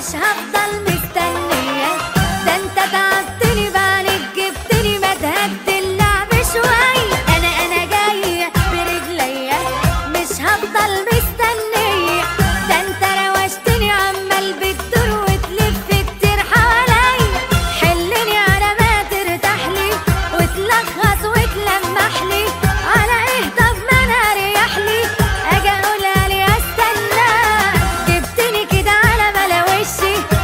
مش هفضل مستنية ده انت تعبتني بعليك جبتني ما تهدي اللعب شوية انا انا جاية برجليا مش هفضل مستنية ده انت روشتني عمال بتدور وتلف كتير حواليا حلني على ما ترتاحلي وتلخص وتلمحلي على ايه طب ما انا اريحلي اجي اقولها لي استنى جبتني كده على ملا وشي